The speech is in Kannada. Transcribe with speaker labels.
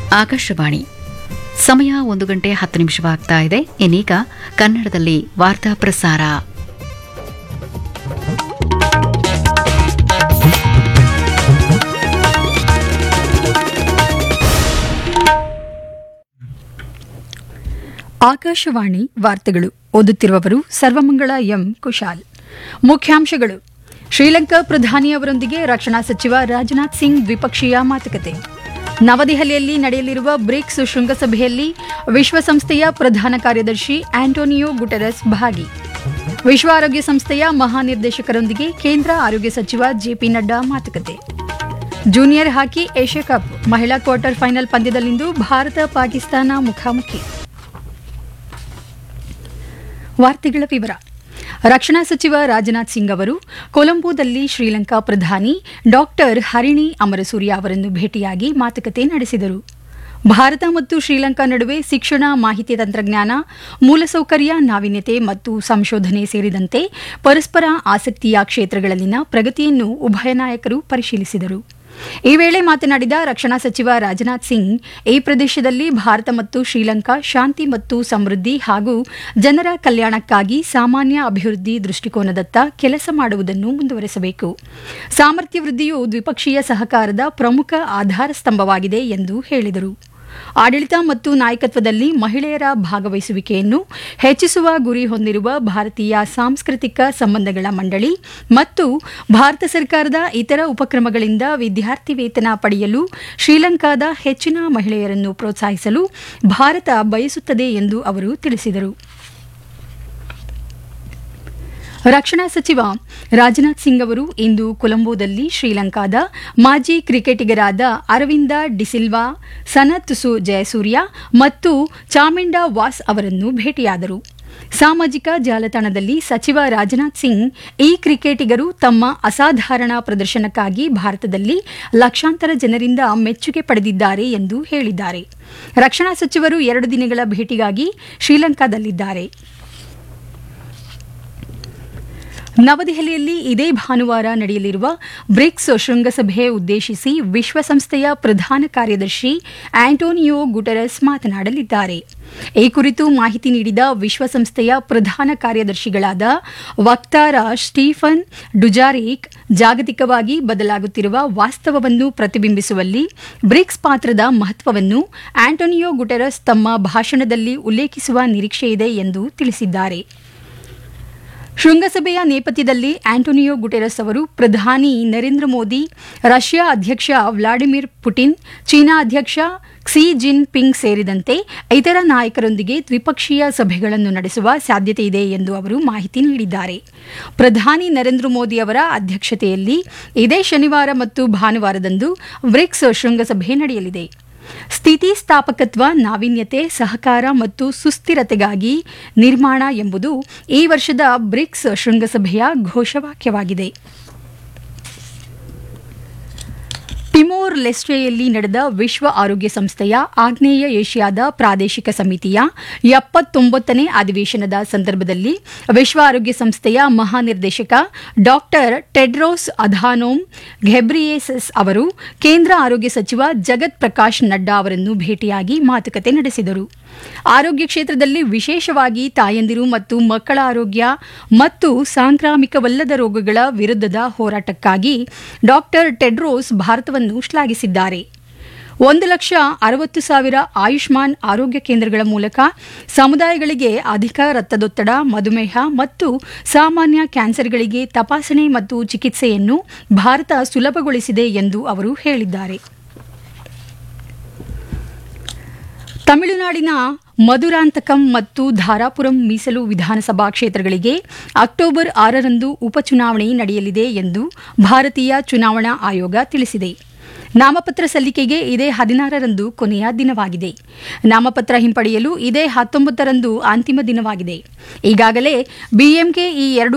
Speaker 1: ಆಕಾಶವಾಣಿ ಸಮಯ ಒಂದು ಗಂಟೆ ಹತ್ತು ನಿಮಿಷವಾಗ್ತಾ ಇದೆ ಇನ್ನೀಗ ಕನ್ನಡದಲ್ಲಿ ವಾರ್ತಾ ಪ್ರಸಾರ
Speaker 2: ಆಕಾಶವಾಣಿ ವಾರ್ತೆಗಳು ಓದುತ್ತಿರುವವರು ಸರ್ವಮಂಗಳ ಎಂ ಕುಶಾಲ್ ಮುಖ್ಯಾಂಶಗಳು ಶ್ರೀಲಂಕಾ ಪ್ರಧಾನಿಯವರೊಂದಿಗೆ ರಕ್ಷಣಾ ಸಚಿವ ರಾಜನಾಥ್ ಸಿಂಗ್ ದ್ವಿಪಕ್ಷೀಯ ಮಾತುಕತೆ ನವದೆಹಲಿಯಲ್ಲಿ ನಡೆಯಲಿರುವ ಬ್ರಿಕ್ಸ್ ಶೃಂಗಸಭೆಯಲ್ಲಿ ವಿಶ್ವಸಂಸ್ಥೆಯ ಪ್ರಧಾನ ಕಾರ್ಯದರ್ಶಿ ಆಂಟೋನಿಯೋ ಗುಟೆರಸ್ ಭಾಗಿ ವಿಶ್ವ ಆರೋಗ್ಯ ಸಂಸ್ಥೆಯ ಮಹಾನಿರ್ದೇಶಕರೊಂದಿಗೆ ಕೇಂದ್ರ ಆರೋಗ್ಯ ಸಚಿವ ಜೆಪಿ ನಡ್ಡಾ ಮಾತುಕತೆ ಜೂನಿಯರ್ ಹಾಕಿ ಏಷ್ಯಾ ಕಪ್ ಮಹಿಳಾ ಕ್ವಾರ್ಟರ್ ಫೈನಲ್ ಪಂದ್ಯದಲ್ಲಿಂದು ಭಾರತ ಪಾಕಿಸ್ತಾನ ಮುಖಾಮುಖಿ ವಾರ್ತೆಗಳ ವಿವರ ರಕ್ಷಣಾ ಸಚಿವ ರಾಜನಾಥ್ ಸಿಂಗ್ ಅವರು ಕೊಲಂಬೋದಲ್ಲಿ ಶ್ರೀಲಂಕಾ ಪ್ರಧಾನಿ ಡಾಕ್ಟರ್ ಹರಿಣಿ ಅಮರಸೂರ್ಯ ಅವರನ್ನು ಭೇಟಿಯಾಗಿ ಮಾತುಕತೆ ನಡೆಸಿದರು ಭಾರತ ಮತ್ತು ಶ್ರೀಲಂಕಾ ನಡುವೆ ಶಿಕ್ಷಣ ಮಾಹಿತಿ ತಂತ್ರಜ್ಞಾನ ಮೂಲಸೌಕರ್ಯ ನಾವೀನ್ಯತೆ ಮತ್ತು ಸಂಶೋಧನೆ ಸೇರಿದಂತೆ ಪರಸ್ಪರ ಆಸಕ್ತಿಯ ಕ್ಷೇತ್ರಗಳಲ್ಲಿನ ಪ್ರಗತಿಯನ್ನು ಉಭಯ ನಾಯಕರು ಪರಿಶೀಲಿಸಿದರು ಈ ವೇಳೆ ಮಾತನಾಡಿದ ರಕ್ಷಣಾ ಸಚಿವ ರಾಜನಾಥ್ ಸಿಂಗ್ ಈ ಪ್ರದೇಶದಲ್ಲಿ ಭಾರತ ಮತ್ತು ಶ್ರೀಲಂಕಾ ಶಾಂತಿ ಮತ್ತು ಸಮೃದ್ಧಿ ಹಾಗೂ ಜನರ ಕಲ್ಯಾಣಕ್ಕಾಗಿ ಸಾಮಾನ್ಯ ಅಭಿವೃದ್ಧಿ ದೃಷ್ಟಿಕೋನದತ್ತ ಕೆಲಸ ಮಾಡುವುದನ್ನು ಮುಂದುವರೆಸಬೇಕು ಸಾಮರ್ಥ್ಯ ವೃದ್ಧಿಯು ದ್ವಿಪಕ್ಷೀಯ ಸಹಕಾರದ ಪ್ರಮುಖ ಆಧಾರ ಸ್ತಂಭವಾಗಿದೆ ಎಂದು ಹೇಳಿದರು ಆಡಳಿತ ಮತ್ತು ನಾಯಕತ್ವದಲ್ಲಿ ಮಹಿಳೆಯರ ಭಾಗವಹಿಸುವಿಕೆಯನ್ನು ಹೆಚ್ಚಿಸುವ ಗುರಿ ಹೊಂದಿರುವ ಭಾರತೀಯ ಸಾಂಸ್ಕೃತಿಕ ಸಂಬಂಧಗಳ ಮಂಡಳಿ ಮತ್ತು ಭಾರತ ಸರ್ಕಾರದ ಇತರ ಉಪಕ್ರಮಗಳಿಂದ ವಿದ್ಯಾರ್ಥಿ ವೇತನ ಪಡೆಯಲು ಶ್ರೀಲಂಕಾದ ಹೆಚ್ಚಿನ ಮಹಿಳೆಯರನ್ನು ಪ್ರೋತ್ಸಾಹಿಸಲು ಭಾರತ ಬಯಸುತ್ತದೆ ಎಂದು ಅವರು ತಿಳಿಸಿದರು ರಕ್ಷಣಾ ಸಚಿವ ರಾಜನಾಥ್ ಸಿಂಗ್ ಅವರು ಇಂದು ಕೊಲಂಬೋದಲ್ಲಿ ಶ್ರೀಲಂಕಾದ ಮಾಜಿ ಕ್ರಿಕೆಟಿಗರಾದ ಅರವಿಂದ ಡಿಸಿಲ್ವಾ ಸನತ್ ಸು ಜಯಸೂರ್ಯ ಮತ್ತು ಚಾಮಿಂಡಾ ವಾಸ್ ಅವರನ್ನು ಭೇಟಿಯಾದರು ಸಾಮಾಜಿಕ ಜಾಲತಾಣದಲ್ಲಿ ಸಚಿವ ರಾಜನಾಥ್ ಸಿಂಗ್ ಈ ಕ್ರಿಕೆಟಿಗರು ತಮ್ಮ ಅಸಾಧಾರಣ ಪ್ರದರ್ಶನಕ್ಕಾಗಿ ಭಾರತದಲ್ಲಿ ಲಕ್ಷಾಂತರ ಜನರಿಂದ ಮೆಚ್ಚುಗೆ ಪಡೆದಿದ್ದಾರೆ ಎಂದು ಹೇಳಿದ್ದಾರೆ ರಕ್ಷಣಾ ಸಚಿವರು ಎರಡು ದಿನಗಳ ಭೇಟಿಗಾಗಿ ಶ್ರೀಲಂಕಾದಲ್ಲಿದ್ದಾರೆ ನವದೆಹಲಿಯಲ್ಲಿ ಇದೇ ಭಾನುವಾರ ನಡೆಯಲಿರುವ ಬ್ರಿಕ್ಸ್ ಶೃಂಗಸಭೆ ಉದ್ದೇಶಿಸಿ ವಿಶ್ವಸಂಸ್ಥೆಯ ಪ್ರಧಾನ ಕಾರ್ಯದರ್ಶಿ ಆಂಟೋನಿಯೋ ಗುಟೆರಸ್ ಮಾತನಾಡಲಿದ್ದಾರೆ ಈ ಕುರಿತು ಮಾಹಿತಿ ನೀಡಿದ ವಿಶ್ವಸಂಸ್ಥೆಯ ಪ್ರಧಾನ ಕಾರ್ಯದರ್ಶಿಗಳಾದ ವಕ್ತಾರ ಸ್ಟೀಫನ್ ಡುಜಾರಿಕ್ ಜಾಗತಿಕವಾಗಿ ಬದಲಾಗುತ್ತಿರುವ ವಾಸ್ತವವನ್ನು ಪ್ರತಿಬಿಂಬಿಸುವಲ್ಲಿ ಬ್ರಿಕ್ಸ್ ಪಾತ್ರದ ಮಹತ್ವವನ್ನು ಆಂಟೋನಿಯೋ ಗುಟೆರಸ್ ತಮ್ಮ ಭಾಷಣದಲ್ಲಿ ಉಲ್ಲೇಖಿಸುವ ನಿರೀಕ್ಷೆಯಿದೆ ಎಂದು ತಿಳಿಸಿದ್ದಾರೆ ಶೃಂಗಸಭೆಯ ನೇಪಥ್ಯದಲ್ಲಿ ಆಂಟೋನಿಯೋ ಗುಟೆರಸ್ ಅವರು ಪ್ರಧಾನಿ ನರೇಂದ್ರ ಮೋದಿ ರಷ್ಯಾ ಅಧ್ಯಕ್ಷ ವ್ಲಾಡಿಮಿರ್ ಪುಟಿನ್ ಚೀನಾ ಅಧ್ಯಕ್ಷ ಕ್ಸಿ ಜಿನ್ ಪಿಂಗ್ ಸೇರಿದಂತೆ ಇತರ ನಾಯಕರೊಂದಿಗೆ ದ್ವಿಪಕ್ಷೀಯ ಸಭೆಗಳನ್ನು ನಡೆಸುವ ಸಾಧ್ಯತೆಯಿದೆ ಎಂದು ಅವರು ಮಾಹಿತಿ ನೀಡಿದ್ದಾರೆ ಪ್ರಧಾನಿ ನರೇಂದ್ರ ಮೋದಿ ಅವರ ಅಧ್ಯಕ್ಷತೆಯಲ್ಲಿ ಇದೇ ಶನಿವಾರ ಮತ್ತು ಭಾನುವಾರದಂದು ಬ್ರಿಕ್ಸ್ ಶೃಂಗಸಭೆ ನಡೆಯಲಿದೆ ಸ್ಥಿತಿಸ್ಥಾಪಕತ್ವ ನಾವೀನ್ಯತೆ ಸಹಕಾರ ಮತ್ತು ಸುಸ್ಥಿರತೆಗಾಗಿ ನಿರ್ಮಾಣ ಎಂಬುದು ಈ ವರ್ಷದ ಬ್ರಿಕ್ಸ್ ಶೃಂಗಸಭೆಯ ಘೋಷವಾಕ್ಯವಾಗಿದೆ ಟಿಮೋರ್ ಲೆಸ್ಟೆಯಲ್ಲಿ ನಡೆದ ವಿಶ್ವ ಆರೋಗ್ಯ ಸಂಸ್ಥೆಯ ಆಗ್ನೇಯ ಏಷ್ಯಾದ ಪ್ರಾದೇಶಿಕ ಸಮಿತಿಯ ಎಪ್ಪತ್ತೊಂಬತ್ತನೇ ಅಧಿವೇಶನದ ಸಂದರ್ಭದಲ್ಲಿ ವಿಶ್ವ ಆರೋಗ್ಯ ಸಂಸ್ಥೆಯ ಮಹಾನಿರ್ದೇಶಕ ಡಾಕ್ಟರ್ ಟೆಡ್ರೋಸ್ ಅಧಾನೋಮ್ ಘೆಬ್ರಿಯೇಸಸ್ ಅವರು ಕೇಂದ್ರ ಆರೋಗ್ಯ ಸಚಿವ ಜಗತ್ ಪ್ರಕಾಶ್ ನಡ್ಡಾ ಅವರನ್ನು ಭೇಟಿಯಾಗಿ ಮಾತುಕತೆ ನಡೆಸಿದರು ಆರೋಗ್ಯ ಕ್ಷೇತ್ರದಲ್ಲಿ ವಿಶೇಷವಾಗಿ ತಾಯಂದಿರು ಮತ್ತು ಮಕ್ಕಳ ಆರೋಗ್ಯ ಮತ್ತು ಸಾಂಕ್ರಾಮಿಕವಲ್ಲದ ರೋಗಗಳ ವಿರುದ್ಧದ ಹೋರಾಟಕ್ಕಾಗಿ ಡಾಕ್ಟರ್ ಟೆಡ್ರೋಸ್ ಭಾರತವನ್ನು ಶ್ಲಾಘಿಸಿದ್ದಾರೆ ಒಂದು ಲಕ್ಷ ಅರವತ್ತು ಸಾವಿರ ಆಯುಷ್ಮಾನ್ ಆರೋಗ್ಯ ಕೇಂದ್ರಗಳ ಮೂಲಕ ಸಮುದಾಯಗಳಿಗೆ ಅಧಿಕ ರಕ್ತದೊತ್ತಡ ಮಧುಮೇಹ ಮತ್ತು ಸಾಮಾನ್ಯ ಕ್ಯಾನ್ಸರ್ಗಳಿಗೆ ತಪಾಸಣೆ ಮತ್ತು ಚಿಕಿತ್ಸೆಯನ್ನು ಭಾರತ ಸುಲಭಗೊಳಿಸಿದೆ ಎಂದು ಅವರು ಹೇಳಿದ್ದಾರೆ ತಮಿಳುನಾಡಿನ ಮಧುರಾಂತಕಂ ಮತ್ತು ಧಾರಾಪುರಂ ಮೀಸಲು ವಿಧಾನಸಭಾ ಕ್ಷೇತ್ರಗಳಿಗೆ ಅಕ್ಟೋಬರ್ ಆರರಂದು ಉಪಚುನಾವಣೆ ನಡೆಯಲಿದೆ ಎಂದು ಭಾರತೀಯ ಚುನಾವಣಾ ಆಯೋಗ ತಿಳಿಸಿದೆ ನಾಮಪತ್ರ ಸಲ್ಲಿಕೆಗೆ ಇದೇ ಹದಿನಾರರಂದು ಕೊನೆಯ ದಿನವಾಗಿದೆ ನಾಮಪತ್ರ ಹಿಂಪಡೆಯಲು ಇದೇ ಹತ್ತೊಂಬತ್ತರಂದು ಅಂತಿಮ ದಿನವಾಗಿದೆ ಈಗಾಗಲೇ ಬಿಎಂಕೆ ಈ ಎರಡು